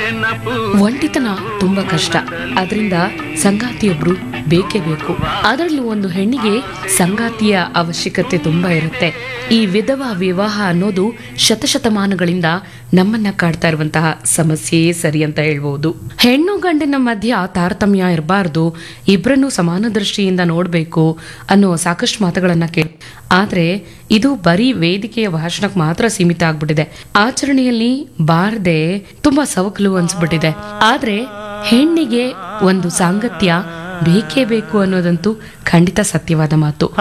ಒಂಟಿತನ ತುಂಬಾ ಕಷ್ಟ ಅದರಿಂದ ಸಂಗಾತಿಯೊಬ್ರು ಬೇಕೇ ಬೇಕು ಅದರಲ್ಲೂ ಒಂದು ಹೆಣ್ಣಿಗೆ ಸಂಗಾತಿಯ ಅವಶ್ಯಕತೆ ತುಂಬಾ ಇರುತ್ತೆ ಈ ವಿಧವಾ ವಿವಾಹ ಅನ್ನೋದು ಶತಶತಮಾನಗಳಿಂದ ನಮ್ಮನ್ನ ಕಾಡ್ತಾ ಇರುವಂತಹ ಸಮಸ್ಯೆಯೇ ಸರಿ ಅಂತ ಹೇಳ್ಬೋದು ಹೆಣ್ಣು ಗಂಡಿನ ಮಧ್ಯ ತಾರತಮ್ಯ ಇರಬಾರ್ದು ಇಬ್ಬರನ್ನು ಸಮಾನ ದೃಷ್ಟಿಯಿಂದ ನೋಡ್ಬೇಕು ಅನ್ನೋ ಸಾಕಷ್ಟು ಮಾತುಗಳನ್ನ ಕೇಳಿ ಆದ್ರೆ ಇದು ಬರೀ ವೇದಿಕೆಯ ಭಾಷಣಕ್ಕೆ ಮಾತ್ರ ಸೀಮಿತ ಆಗ್ಬಿಟ್ಟಿದೆ ಆಚರಣೆಯಲ್ಲಿ ಬಾರದೆ ತುಂಬಾ ಸವಕಲು ಅನ್ಸ್ಬಿಟ್ಟಿದೆ ಆದ್ರೆ ಹೆಣ್ಣಿಗೆ ಒಂದು ಸಾಂಗತ್ಯ ಬೇಕೇ ಬೇಕು ಅನ್ನೋದಂತೂ ಖಂಡಿತ ಸತ್ಯವಾದ ಮಾತು